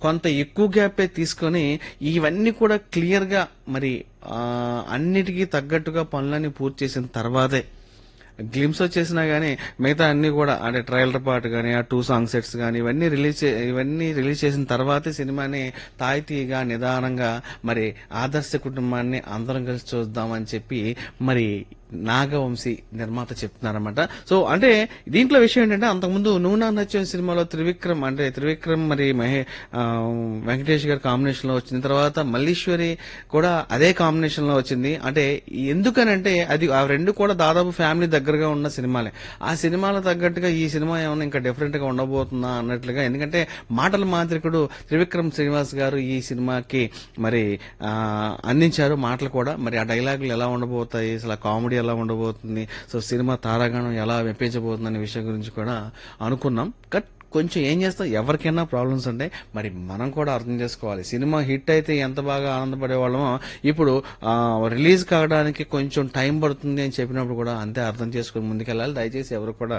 కొంత ఎక్కువ గ్యాపే తీసుకొని ఇవన్నీ కూడా క్లియర్ గా మరి ఆ, అన్నిటికీ తగ్గట్టుగా పనులన్నీ పూర్తి చేసిన తర్వాతే గ్లిమ్స్ వచ్చేసినా గానీ మిగతా అన్ని కూడా అంటే ట్రైలర్ పార్ట్ కానీ ఆ టూ సాంగ్ సెట్స్ కానీ ఇవన్నీ రిలీజ్ చే- ఇవన్నీ రిలీజ్ చేసిన తర్వాతే సినిమాని తాయితీగా నిదానంగా మరి ఆదర్శ కుటుంబాన్ని అందరం కలిసి చూద్దామని చెప్పి మరి నాగవంశీ నిర్మాత చెప్తున్నారన్నమాట సో అంటే దీంట్లో విషయం ఏంటంటే అంతకుముందు నువ్వు నా నచ్చిన సినిమాలో త్రివిక్రమ్ అంటే త్రివిక్రమ్ మరి మహే ఆ, వెంకటేష్ గారి కాంబినేషన్ లో వచ్చిన తర్వాత మల్లీశ్వరి కూడా అదే కాంబినేషన్ లో వచ్చింది అంటే ఎందుకనంటే అది ఆ రెండు కూడా దాదాపు ఫ్యామిలీ దగ్గరగా ఉన్న సినిమాలే ఆ సినిమాల తగ్గట్టుగా ఈ సినిమా ఏమైనా ఇంకా డిఫరెంట్ గా ఉండబోతుందా అన్నట్లుగా ఎందుకంటే మాటల మాంత్రికుడు త్రివిక్రమ్ శ్రీనివాస్ గారు ఈ సినిమాకి మరి ఆ, అందించారు మాటలు కూడా మరి ఆ డైలాగులు ఎలా ఉండబోతాయి అసలు కామెడీ ఎలా ఉండబోతుంది సో సినిమా తారాగణం ఎలా మెప్పించబోతుంది అనే విషయం గురించి కూడా అనుకున్నాం కట్ కొంచెం ఏం చేస్తాం ఎవరికైనా ప్రాబ్లమ్స్ ఉంటాయి మరి మనం కూడా అర్థం చేసుకోవాలి సినిమా హిట్ అయితే ఎంత బాగా ఆనందపడే వాళ్ళమో ఇప్పుడు రిలీజ్ కావడానికి కొంచెం టైం పడుతుంది అని చెప్పినప్పుడు కూడా అంతే అర్థం చేసుకుని ముందుకెళ్ళాలి దయచేసి ఎవరు కూడా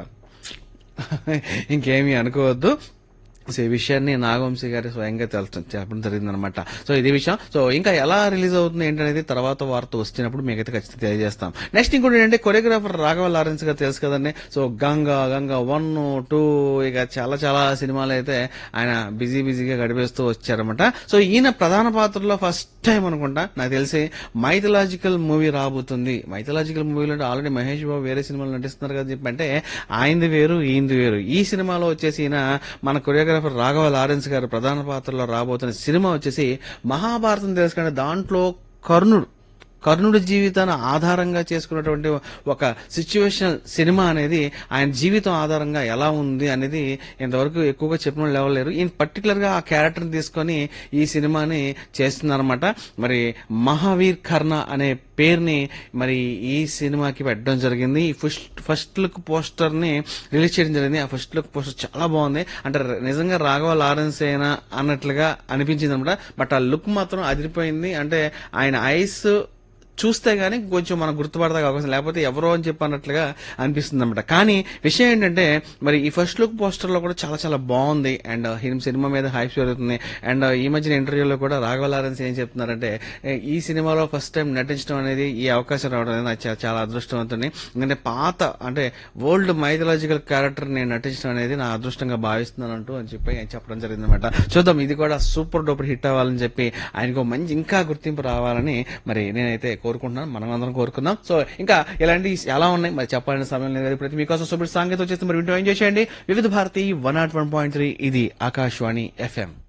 ఇంకేమీ అనుకోవద్దు సో ఈ విషయాన్ని నాగవంశీ గారి స్వయంగా తెలచ చెప్పడం జరిగింది అనమాట సో ఇది విషయం సో ఇంకా ఎలా రిలీజ్ అవుతుంది ఏంటనేది తర్వాత వార్త వచ్చినప్పుడు మీకైతే ఖచ్చితంగా తెలియజేస్తాం నెక్స్ట్ ఇంకోటి ఏంటంటే కొరియోగ్రాఫర్ రాఘవ లారెన్స్ గారు తెలుసు కదండి so Ganga Ganga one two ఇక చాలా చాలా సినిమాలు అయితే ఆయన బిజీ బిజీగా గడిపేస్తూ వచ్చారనమాట సో ఈయన ప్రధాన పాత్రలో ఫస్ట్ టైం అనుకుంటా నాకు తెలిసి మైథలాజికల్ మూవీ రాబోతుంది మైథలాజికల్ మూవీలో అంటే ఆల్రెడీ మహేష్ బాబు వేరే సినిమాలు నటిస్తున్నారు కదా చెప్పి అంటే ఆయనది వేరు ఈయనది వేరు ఈ సినిమాలో వచ్చేసి ఈయన మన కొరియోగ్రాఫర్ రాఘవ లారెన్స్ గారు ప్రధాన పాత్రలో రాబోతున్న సినిమా వచ్చేసి మహాభారతం తెలుసుకుంటే దాంట్లో కర్ణుడు కర్ణుడి జీవితాన్ని ఆధారంగా చేసుకున్నటువంటి ఒక సిచ్యువేషన్ సినిమా అనేది ఆయన జీవితం ఆధారంగా ఎలా ఉంది అనేది ఇంతవరకు ఎక్కువగా చెప్పిన వాళ్ళు ఎవరు లేరు ఈయన పర్టికులర్ గా ఆ క్యారెక్టర్ తీసుకొని ఈ సినిమాని చేస్తున్నారన్నమాట మరి మహావీర్ కర్ణ అనే పేరుని మరి ఈ సినిమాకి పెట్టడం జరిగింది ఈ ఫస్ట్ ఫస్ట్ లుక్ పోస్టర్ ని రిలీజ్ చేయడం జరిగింది ఆ ఫస్ట్ లుక్ పోస్టర్ చాలా బాగుంది అంటే నిజంగా రాఘవ లారెన్స్ అయినా అన్నట్లుగా అనిపించింది అనమాట బట్ ఆ లుక్ మాత్రం అదిరిపోయింది అంటే ఆయన ఐస్ చూస్తే గానీ కొంచెం మనం గుర్తుపడతా అవకాశం లేకపోతే ఎవరో అని చెప్పి అన్నట్లుగా అనిపిస్తుంది అనమాట కానీ విషయం ఏంటంటే మరి ఈ ఫస్ట్ లుక్ పోస్టర్ లో కూడా చాలా చాలా బాగుంది అండ్ హిమ్ సినిమా మీద హైప్ జరుగుతుంది అండ్ ఈ మధ్యన ఇంటర్వ్యూలో కూడా రాఘవ లారెన్స్ ఏం చెప్తున్నారంటే ఏ, ఈ సినిమాలో ఫస్ట్ టైం నటించడం అనేది ఈ అవకాశం రావడం అనేది నాకు చా- చాలా అదృష్టవంతుని ఎందుకంటే పాత అంటే వరల్డ్ మైథలాజికల్ క్యారెక్టర్ నేను నటించడం అనేది నా అదృష్టంగా భావిస్తున్నాను అంటూ అని చెప్పి ఆయన చెప్పడం జరిగింది అనమాట చూద్దాం ఇది కూడా సూపర్ డూపర్ హిట్ అవ్వాలని చెప్పి ఆయనకు మంచి ఇంకా గుర్తింపు రావాలని మరి నేనైతే కోరుకుంటున్నాను మనం అందరం కోరుకుందాం సో ఇంకా ఇలాంటి ఎలా ఉన్నాయి మరి చెప్పాలని సమయం లేదు కదా. ప్రతి మీకోసం సూపర్ సాంగీతం వచ్చేసి మరి వింటూ ఎంజాయ్ చేయండి Vividh Bharati one nought one point three ఇది ఆకాశవాణి ఎఫ్ఎం